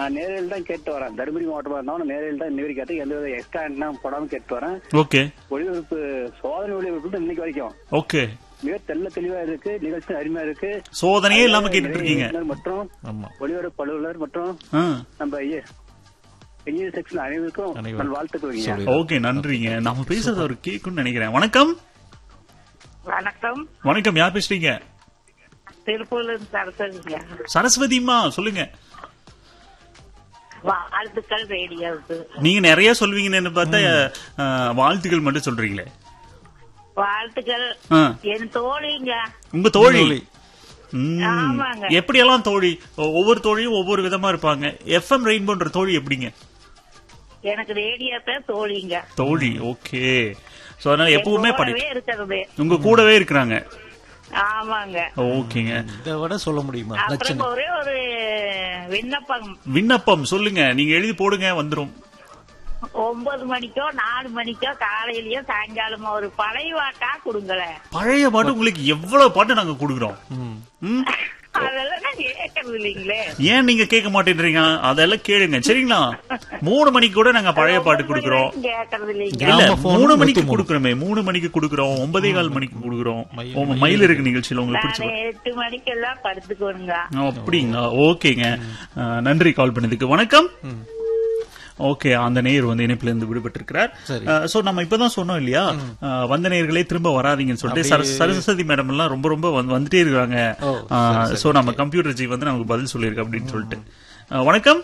நான் நேரில் தான் கேட்டு வரேன் தருமபுரி மாவட்டமா இருந்தாலும் நேரில் தான் இன்ன வரைக்கும் கேட்டு எந்த வித எக்ஸ்ட்ரா என்ன போடாம கேட்டு வரேன் ஓகே ஒளிபரப்பு சோதனை ஒளிபரப்பு இன்னைக்கு வரைக்கும் ஓகே மிக தெல்ல தெளிவா இருக்கு நிகழ்ச்சி அருமையா இருக்கு சோதனையே இல்லாம கேட்டுட்டு இருக்கீங்க இயக்குனர் மற்றும் ஆமா ஒளிபரப்பு அலுவலர் மற்றும் ஆ. நம்ம இன்ஜினியர் செக்ஷன் அனைவருக்கும் அனைவருக்கும். நல் வாழ்த்துக்கள் வைங்க. சொல்லி. ஓகே நன்றிங்க நாம பேசுறது அவர் கேட்கும்னு நினைக்கிறேன் வணக்கம் வணக்கம் வணக்கம் யார் பேசுறீங்க திருப்பூர்ல இருந்து சரஸ்வதிங்க சரஸ்வதிமா சொல்லுங்க வாழ்த்துக்கள் ரேடியோவுக்கு நீங்க நிறைய சொல்வீங்கன்னு பார்த்தா ஆ, வாழ்த்துக்கள் மட்டும் சொல்றீங்களே வாழ்த்துக்கள் ஆ. என் தோழிங்க உங்க தோழி தோழி. ம். ஆமாங்க. எப்படியெல்லாம் தோழி ஒ- ஒவ்வொரு தோழியும் ஒவ்வொரு விதமா இருப்பாங்க எஃப்எம் ரெயின்போன்ற தோழி எப்படிங்க எனக்கு ரேடியோ தான் தோழிங்க தோழி ஓகே சோ அதனால எப்பவுமே என் படி கூடவே இருக்கிறது உங்க கூடவே இருக்கிறாங்க ஆமாங்க ஓகேங்க இதை விட சொல்ல முடியுமா அப்புறம் லட்சணம் ஒரே ஒரு விண்ணப்பம் விண்ணப்பம் சொல்லுங்க நீங்க எழுதி போடுங்க வந்துரும் ஒன்பது மணிக்கோ நாலு மணிக்கோ காலையிலயோ சாயங்காலமோ ஒரு பழைய வாட்டா கொடுங்களேன் பழைய பாட்டு உங்களுக்கு எவ்வளவு பாட்டு நாங்க கொடுக்குறோம் ம்? அதெல்லாம் நான் கேட்கறது இல்லைங்களே ஏன் நீங்க கேட்க மாட்டேன்றீங்க அதெல்லாம் கேளுங்க சரிங்களா மூணு மணிக்கு கூட நாங்க பழைய பாட்டு கொடுக்குறோம் கேட்கறது இல்லைங்க இல்ல கிராமபோன் மூணு நூத்தி மணிக்கு மூணு. கொடுக்குறோமே மூணு மணிக்கு கொடுக்குறோம் ஒன்பதே கால் மணிக்கு கொடுக்குறோம் மயில், உங்க மயில் மயில் இருக்கு நிகழ்ச்சியில உங்களுக்கு நான் பிடிச்ச எட்டு மணிக்கெல்லாம் படுத்துக்கோணுங்க அப்படிங்களா ஓகேங்க அஹ், நன்றி கால் பண்ணதுக்கு வணக்கம் ஓகே அந்த நேயர் வந்து இணைப்புல இருந்து விடுபட்டிருக்கிறார் சரி. சோ நம்ம இப்பதான் சொன்னோம் இல்லையா அஹ், வந்த நேயர்களே திரும்ப வராதீங்கன்னு சொல்லிட்டு சர- சரஸ்வதி மேடம் எல்லாம் ரொம்ப ரொம்ப வந்து- வந்துட்டே இருக்காங்க ஓ, சரி, சரி, சோ நம்ம கம்ப்யூட்டர் ஜி வந்து நமக்கு பதில் சொல்லியிருக்கு அப்படின்னு சொல்லிட்டு அஹ், வணக்கம்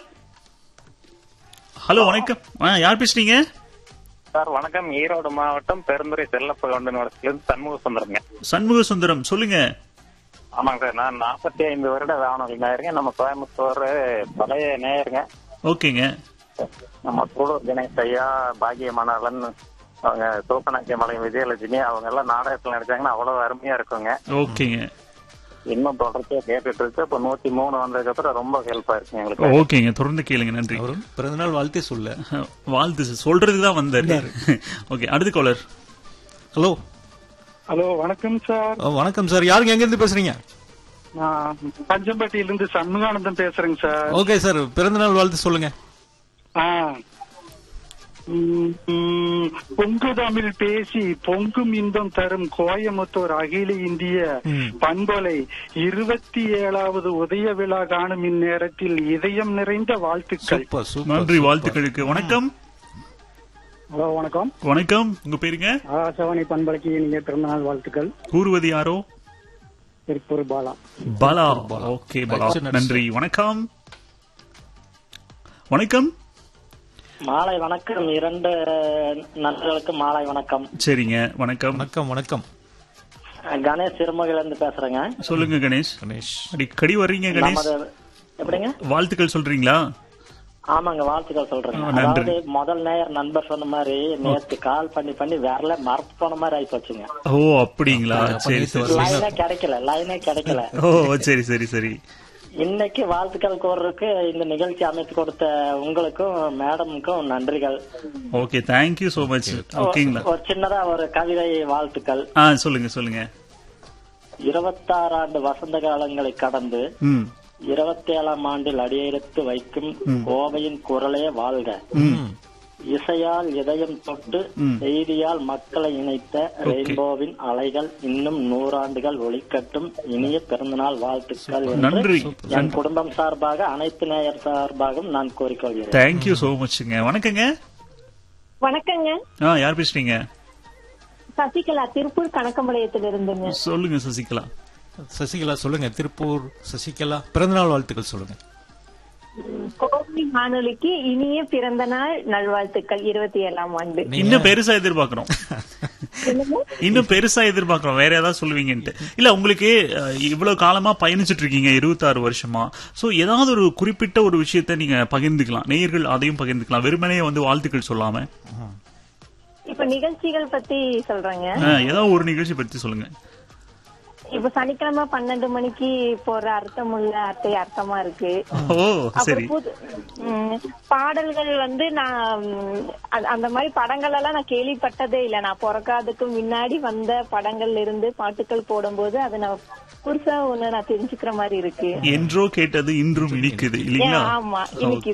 ஹலோ வணக்கம் ஆ, யார் பேசுறீங்க சார் வணக்கம் ஈரோடு மாவட்டம் பெருந்துறை செல்லப்ப கவுண்டனிலிருந்து சண்முக சுந்தரங்க சண்முக சுந்தரம் சொல்லுங்க ஆமாங்க சார் நான் நாற்பத்தி ஐந்து வருட வானொலி நேயருங்க நம்ம கோயம்புத்தூர் பழைய நேயருங்க ஓகேங்க நம்ம கூடூர் கணேஷ் ஐயா பாகியமானவன் அவங்க தூக்கநாட்டிய மலை விஜயலட்சுமி அவங்க எல்லாம் நாடகத்தில் நடிச்சாங்கன்னா அவ்வளவு அருமையா இருக்குங்க ஓகேங்க இன்னும் தொடர்ச்சியா கேட்டுட்டு இருக்கு இப்ப நூத்தி மூணு வந்ததுக்கு அப்புறம் ரொம்ப ஹெல்ப்பா இருக்குங்க எங்களுக்கு ஓகேங்க தொடர்ந்து கேளுங்க நன்றி அவரும் பிறந்தநாள் வாழ்த்தே சொல்ல வாழ்த்து சொல்றதுக்கு தான் வந்தாரு ஓகே அடுத்த காலர் ஹலோ ஹலோ வணக்கம் சார் வணக்கம் சார் யாருங்க எங்க இருந்து பேசுறீங்க நான் பஞ்சம்பட்டியிலிருந்து சண்முகானந்தம் பேசுறேங்க சார் ஓகே சார் பிறந்தநாள் வாழ்த்து சொல்லுங்க ஆ. ம், ம், பொங்கு தமிழ் பேசி பொங்கும் இன்பம் தரும் கோயமுத்தூர் அகில இந்திய ம். பண்பலை இருபத்தி ஏழாவது உதய விழா காணும் இந்நேரத்தில் இதயம் நிறைந்த வாழ்த்துக்கள் சூப்பர் சூப்பர் நன்றி சூப்பர். வாழ்த்துக்களுக்கு வணக்கம் ஹலோ வணக்கம் வணக்கம் உங்க பேருங்க ஆகாசவாணி பண்பலைக்கு நீங்க பிறந்தநாள் வாழ்த்துக்கள் கூறுவது யாரோ திருப்பூர் பாலா பாலா ஓகே பாலா நடிச்சு, நடிச்சு. நன்றி வணக்கம் வணக்கம் மாலை வணக்கம் இரண்டு நண்பர்களுக்கு மாலை வணக்கம் சரிங்க வணக்கம் வணக்கம் வணக்கம் கணேஷ் சிறுமுகையில இருந்து பேசுறேங்க சொல்லுங்க கணேஷ் கணேஷ் அடிக்கடி வர்றீங்க கணேஷ் நமது எப்படிங்க வாழ்த்துக்கள் சொல்றீங்களா ஆமாங்க வாழ்த்துக்கள் சொல்றேங்க ஆ, நன்றி. அதாவது முதல் நேயர் நண்பர் சொன்ன மாதிரி நேத்து கால் பண்ணி பண்ணி விரல மறந்து போன மாதிரி ஆகி போச்சுங்க ஓ அப்படிங்களா அப்ப சரி நேத்து சரி வரல. லைனே கிடைக்கல லைனே கிடைக்கல ஓ சரி சரி சரி இன்னைக்கு வாழ்த்துக்கள் கூறுறதுக்கு இந்த நிகழ்ச்சி அமைத்து கொடுத்த உங்களுக்கும் மேடமுக்கும் நன்றிகள் ஓகே தேங்க்யூ சோ மச் ஓகேங்களா ஒரு சின்னதா ஒரு கவிதை வாழ்த்துக்கள் ஆ சொல்லுங்க சொல்லுங்க இருபத்தாறு ஆண்டு வசந்த காலங்களை கடந்து ம் இருபத்தி ஏழாம் ஆண்டில் அடியெடுத்து வைக்கும் கோவையின் குரலே வாழ்க ம். இசையால் இதயம் தொட்டு செய்தியால் மக்களை இணைத்த ரெயின்போவின் அலைகள் இன்னும் நூறாண்டுகள் ஒளிக்கட்டும் இனிய பிறந்தநாள் வாழ்த்துக்கள் என்று நன்றி என் குடும்பம் சார்பாக அனைத்து நேயர் சார்பாகவும் நான் கூறிக்கொள்கிறேன் தேங்க்யூ சோ மச்ங்க வணக்கங்க வணக்கங்க ஆ யார் பேசுறீங்க சசிகலா திருப்பூர் கணக்கம்பாளையத்துல இருந்துங்க சொல்லுங்க சசிகலா சசிகலா சொல்லுங்க திருப்பூர் சசிகலா பிறந்தநாள் வாழ்த்துக்கள் சொல்லுங்க கோவை வானொலிக்கு இனிய பிறந்த நாள் நல்வாழ்த்துக்கள் இருபத்தி ஏழாம் ஆண்டு இன்னும் பெருசா எதிர்பார்க்கிறோம் இன்னும் பெருசா எதிர்பார்க்கிறோம் வேற ஏதாவது சொல்லுவீங்கன்ட்டு இல்ல உங்களுக்கு அஹ், இவ்வளவு காலமா பயணிச்சிட்டு இருக்கீங்க இருபத்தாறு வருஷமா சோ ஏதாவது ஒரு குறிப்பிட்ட ஒரு விஷயத்த நீங்க பகிர்ந்துக்கலாம் நேயர்கள் அதையும் பகிர்ந்துக்கலாம் வெறுமனே வந்து வாழ்த்துக்கள் சொல்லாம இப்ப நிகழ்ச்சிகள் பத்தி சொல்றேங்க அஹ், ஏதாவது ஒரு நிகழ்ச்சி பத்தி சொல்லுங்க இப்ப சனிக்கிழமை பன்னெண்டு மணிக்கு போற அர்த்தமுள்ள அர்த்தை அர்த்தமா இருக்கு ஓ சரி அப்புறம் புது ம், பாடல்கள் வந்து நான் ம், அந்த- அந்த மாதிரி படங்கள் எல்லாம் நான் கேள்விப்பட்டதே இல்ல நான் பிறக்காதுக்கு முன்னாடி வந்த படங்கள்ல இருந்து பாட்டுகள் போடும்போது அதை நான் புதுசா ஒண்ணு நான் தெரிஞ்சுக்கிற மாதிரி இருக்கு என்றோ கேட்டது இன்றும் இனிக்குது இல்லீங்களா ஆமா இன்னைக்கு